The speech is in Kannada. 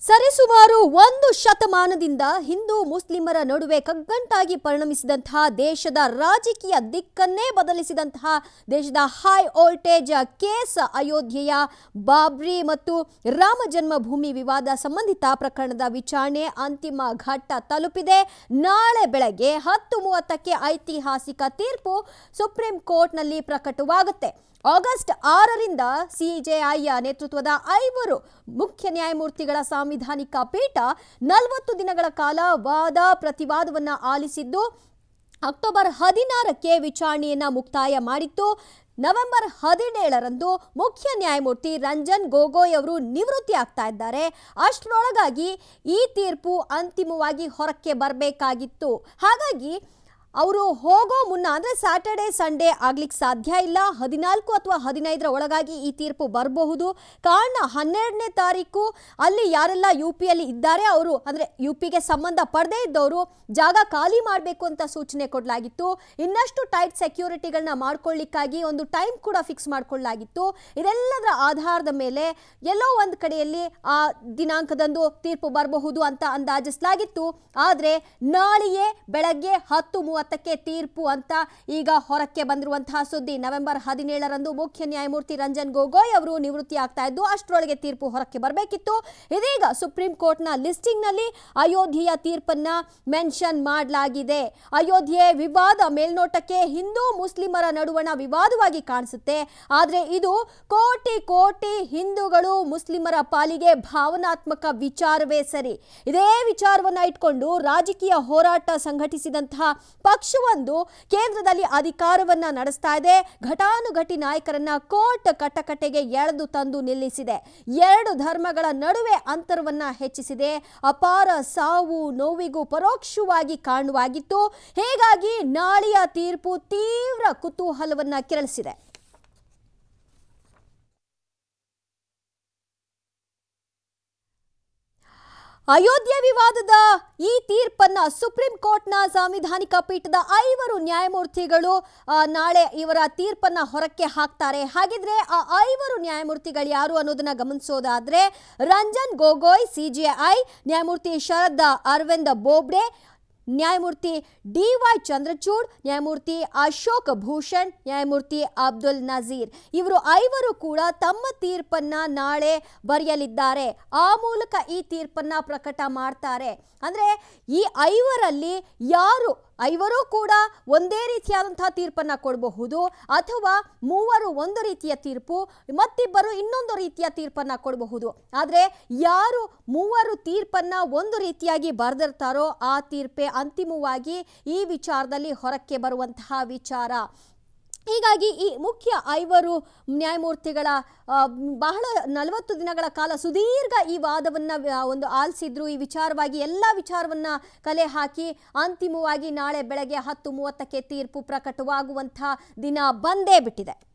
ಸರಿಸುಮಾರು ಒಂದು ಶತಮಾನದಿಂದ ಹಿಂದೂ ಮುಸ್ಲಿಮರ ನಡುವೆ ಕಗ್ಗಂಟಾಗಿ ಪರಿಣಮಿಸಿದಂತಹ ದೇಶದ ರಾಜಕೀಯ ದಿಕ್ಕನ್ನೇ ಬದಲಿಸಿದಂತಹ ದೇಶದ ಹೈ ವೋಲ್ಟೇಜ್ ಕೇಸ್ ಅಯೋಧ್ಯೆಯ ಬಾಬ್ರಿ ಮತ್ತು ರಾಮ ಜನ್ಮಭೂಮಿ ವಿವಾದ ಸಂಬಂಧಿತ ಪ್ರಕರಣದ ವಿಚಾರಣೆ ಅಂತಿಮ ಘಟ್ಟ ತಲುಪಿದೆ ನಾಳೆ ಬೆಳಗ್ಗೆ ಹತ್ತು ಮೂವತ್ತಕ್ಕೆ ಐತಿಹಾಸಿಕ ತೀರ್ಪು ಸುಪ್ರೀಂ ಕೋರ್ಟ್ನಲ್ಲಿ ಪ್ರಕಟವಾಗುತ್ತೆ ಆಗಸ್ಟ್ ಆರರಿಂದ ಸಿಜೆಐಯ ನೇತೃತ್ವದ ಐವರು ಮುಖ್ಯ ನ್ಯಾಯಮೂರ್ತಿಗಳ ಸಾಂವಿಧಾನಿಕ ಪೀಠ ನಲವತ್ತು ದಿನಗಳ ಕಾಲ ವಾದ ಪ್ರತಿವಾದವನ್ನು ಆಲಿಸಿದ್ದು ಅಕ್ಟೋಬರ್ ಹದಿನಾರಕ್ಕೆ ವಿಚಾರಣೆಯನ್ನ ಮುಕ್ತಾಯ ಮಾಡಿತ್ತು ನವೆಂಬರ್ ಹದಿನೇಳರಂದು ಮುಖ್ಯ ನ್ಯಾಯಮೂರ್ತಿ ರಂಜನ್ ಗೊಗೊಯ್ ಅವರು ನಿವೃತ್ತಿ ಆಗ್ತಾ ಇದ್ದಾರೆ ಅಷ್ಟರೊಳಗಾಗಿ ಈ ತೀರ್ಪು ಅಂತಿಮವಾಗಿ ಹೊರಕ್ಕೆ ಬರಬೇಕಾಗಿತ್ತು ಹಾಗಾಗಿ ಅವರು ಹೋಗೋ ಮುನ್ನ ಅಂದರೆ ಸ್ಯಾಟರ್ಡೆ ಸಂಡೇ ಆಗ್ಲಿಕ್ಕೆ ಸಾಧ್ಯ ಇಲ್ಲ ಹದಿನಾಲ್ಕು ಅಥವಾ ಹದಿನೈದರ ಒಳಗಾಗಿ ಈ ತೀರ್ಪು ಬರಬಹುದು ಕಾರಣ ಹನ್ನೆರಡನೇ ತಾರೀಕು ಅಲ್ಲಿ ಯಾರೆಲ್ಲ ಯು ಪಿಯಲ್ಲಿ ಇದ್ದಾರೆ ಅವರು ಅಂದರೆ ಯು ಪಿಗೆ ಸಂಬಂಧ ಪಡದೇ ಇದ್ದವರು ಜಾಗ ಖಾಲಿ ಮಾಡಬೇಕು ಅಂತ ಸೂಚನೆ ಕೊಡಲಾಗಿತ್ತು ಇನ್ನಷ್ಟು ಟೈಟ್ ಸೆಕ್ಯೂರಿಟಿಗಳನ್ನ ಮಾಡ್ಕೊಳ್ಳಿಕ್ಕಾಗಿ ಒಂದು ಟೈಮ್ ಕೂಡ ಫಿಕ್ಸ್ ಮಾಡ್ಕೊಳ್ಳಲಾಗಿತ್ತು ಇದೆಲ್ಲದರ ಆಧಾರದ ಮೇಲೆ ಎಲ್ಲೋ ಒಂದು ಕಡೆಯಲ್ಲಿ ಆ ದಿನಾಂಕದಂದು ತೀರ್ಪು ಬರಬಹುದು ಅಂತ ಅಂದಾಜಿಸಲಾಗಿತ್ತು ಆದರೆ ನಾಳೆಯೇ ಬೆಳಗ್ಗೆ ಹತ್ತು ಮೂವತ್ತಕ್ಕೆ ತೀರ್ಪು ಅಂತ ಈಗ ಹೊರಕ್ಕೆ ಬಂದಿರುವಂತಹ ಸುದ್ದಿ ನವೆಂಬರ್ ಹದಿನೇಳರಂದು ಮುಖ್ಯ ನ್ಯಾಯಮೂರ್ತಿ ರಂಜನ್ ಗೊಗೊಯ್ ಅವರು ನಿವೃತ್ತಿ ಆಗ್ತಾ ಇದ್ದು ಅಷ್ಟರೊಳಗೆ ತೀರ್ಪು ಹೊರಕ್ಕೆ ಬರಬೇಕಿತ್ತು ಇದೀಗ ಸುಪ್ರೀಂ ಕೋರ್ಟ್ನ ಲಿಸ್ಟಿಂಗ್ನಲ್ಲಿ ಅಯೋಧ್ಯೆಯ ತೀರ್ಪನ್ನ ಮೆನ್ಷನ್ ಮಾಡಲಾಗಿದೆ ಅಯೋಧ್ಯೆ ವಿವಾದ ಮೇಲ್ನೋಟಕ್ಕೆ ಹಿಂದೂ ಮುಸ್ಲಿಮರ ನಡುವಣ ವಿವಾದವಾಗಿ ಕಾಣಿಸುತ್ತೆ ಆದರೆ ಇದು ಕೋಟಿ ಕೋಟಿ ಹಿಂದೂಗಳು ಮುಸ್ಲಿಮರ ಪಾಲಿಗೆ ಭಾವನಾತ್ಮಕ ವಿಚಾರವೇ ಸರಿ ಇದೇ ವಿಚಾರವನ್ನ ಇಟ್ಕೊಂಡು ರಾಜಕೀಯ ಹೋರಾಟ ಸಂಘಟಿಸಿದಂತಹ ಪಕ್ಷವೊಂದು ಕೇಂದ್ರದಲ್ಲಿ ಅಧಿಕಾರವನ್ನ ನಡೆಸ್ತಾ ಇದೆ ಘಟಾನುಘಟಿ ನಾಯಕರನ್ನ ಕೋರ್ಟ್ ಕಟಕಟೆಗೆ ಎಳೆದು ತಂದು ನಿಲ್ಲಿಸಿದೆ ಎರಡು ಧರ್ಮಗಳ ನಡುವೆ ಅಂತರವನ್ನ ಹೆಚ್ಚಿಸಿದೆ ಅಪಾರ ಸಾವು ನೋವಿಗೂ ಪರೋಕ್ಷವಾಗಿ ಕಾರಣವಾಗಿತ್ತು ಹೀಗಾಗಿ ನಾಳೆಯ ತೀರ್ಪು ತೀವ್ರ ಕುತೂಹಲವನ್ನ ಕೆರಳಿಸಿದೆ ಅಯೋಧ್ಯೆ ವಿವಾದದ ಈ ತೀರ್ಪನ್ನ ಸುಪ್ರೀಂ ಕೋರ್ಟ್ನ ಸಾಂವಿಧಾನಿಕ ಪೀಠದ ಐವರು ನ್ಯಾಯಮೂರ್ತಿಗಳು ಆ, ನಾಳೆ ಇವರ ತೀರ್ಪನ್ನ ಹೊರಕ್ಕೆ ಹಾಕ್ತಾರೆ ಹಾಗಿದ್ರೆ ಆ ಐವರು ನ್ಯಾಯಮೂರ್ತಿಗಳು ಯಾರು ಅನ್ನೋದನ್ನ ಗಮನಿಸೋದಾದ್ರೆ ರಂಜನ್ ಗೊಗೊಯ್ ಸಿಜೆಐ ನ್ಯಾಯಮೂರ್ತಿ ಶರದ್ ಅರವಿಂದ್ ಬೋಬ್ಡೆ ನ್ಯಾಯಮೂರ್ತಿ ಡಿ ವೈ ಚಂದ್ರಚೂಡ್ ನ್ಯಾಯಮೂರ್ತಿ ಅಶೋಕ್ ಭೂಷಣ್ ನ್ಯಾಯಮೂರ್ತಿ ಅಬ್ದುಲ್ ನಜೀರ್ ಇವರು ಐವರು ಕೂಡ ತಮ್ಮ ತೀರ್ಪನ್ನ ನಾಳೆ ಬರೆಯಲಿದ್ದಾರೆ ಆ ಮೂಲಕ ಈ ತೀರ್ಪನ್ನ ಪ್ರಕಟ ಮಾಡ್ತಾರೆ ಅಂದ್ರೆ ಈ ಐವರಲ್ಲಿ ಯಾರು ಐವರೂ ಕೂಡ ಒಂದೇ ರೀತಿಯಾದಂತಹ ತೀರ್ಪನ್ನ ಕೊಡಬಹುದು ಅಥವಾ ಮೂವರು ಒಂದು ರೀತಿಯ ತೀರ್ಪು ಮತ್ತಿಬ್ಬರು ಇನ್ನೊಂದು ರೀತಿಯ ತೀರ್ಪನ್ನ ಕೊಡಬಹುದು ಆದರೆ ಯಾರು ಮೂವರು ತೀರ್ಪನ್ನ ಒಂದು ರೀತಿಯಾಗಿ ಬರೆದಿರ್ತಾರೋ ಆ ತೀರ್ಪೇ ಅಂತಿಮವಾಗಿ ಈ ವಿಚಾರದಲ್ಲಿ ಹೊರಕ್ಕೆ ಬರುವಂತಹ ವಿಚಾರ ಹೀಗಾಗಿ ಈ ಮುಖ್ಯ ಐವರು ನ್ಯಾಯಮೂರ್ತಿಗಳ ಆ, ಬಹಳ ನಲವತ್ತು ದಿನಗಳ ಕಾಲ ಸುದೀರ್ಘ ಈ ವಾದವನ್ನು ಒಂದು ಆಲಿಸಿದ್ರು ಈ ವಿಚಾರವಾಗಿ ಎಲ್ಲ ವಿಚಾರವನ್ನ ಕಲೆ ಹಾಕಿ ಅಂತಿಮವಾಗಿ ನಾಳೆ ಬೆಳಗ್ಗೆ ಹತ್ತು ಮೂವತ್ತಕ್ಕೆ ತೀರ್ಪು ಪ್ರಕಟವಾಗುವಂಥ ದಿನ ಬಂದೇ ಬಿಟ್ಟಿದೆ